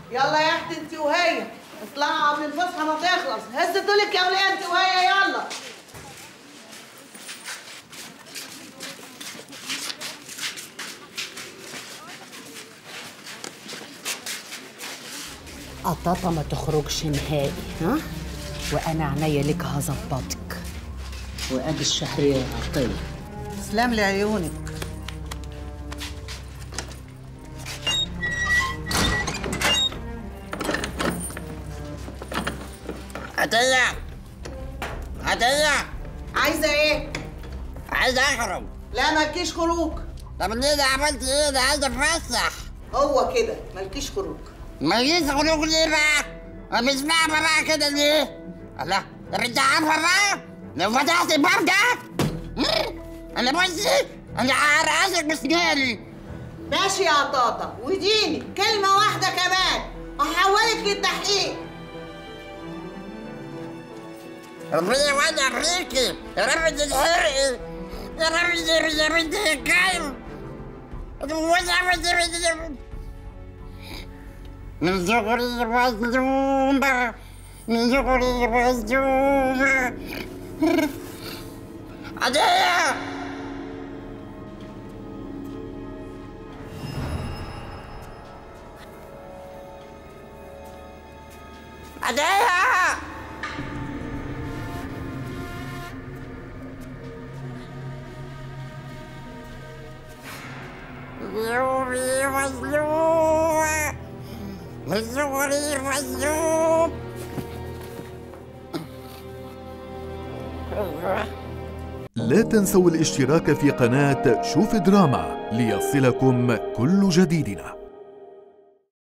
يلا يا اختي انت وهي اطلعوا قبل الفسحه ما تخلص هز طولك يا وليه انت وهي يلا قطاطة ما تخرجش نهائي ها وانا عينيا لك هظبطك وادي الشهرية يا عطية تسلم لي عيونك عطية عطية عايزه ايه عايز اخرج لا مالكيش خروج طب ليه ده عملت ايه ده عايز اتفسح هو كده مالكيش خروج ماليش خروج ليه بقى؟ ما مش فاهمة بقى كده ليه؟ الله طب انت عارفة بقى لو فتحت الباب ده مم، انا بصي انا هرقصك بسناني ماشي يا قطاطه وديني كلمه واحده كمان هحولك للتحقيق ربنا يولع فيكي يا رب تتحرقي يا رب يا رب تتكلم من صغري مظلومة من صغري مظلومة عدية عدية صغري مظلومة من صغري مظلوم لا تنسوا الاشتراك في قناة شوف دراما ليصلكم كل جديدنا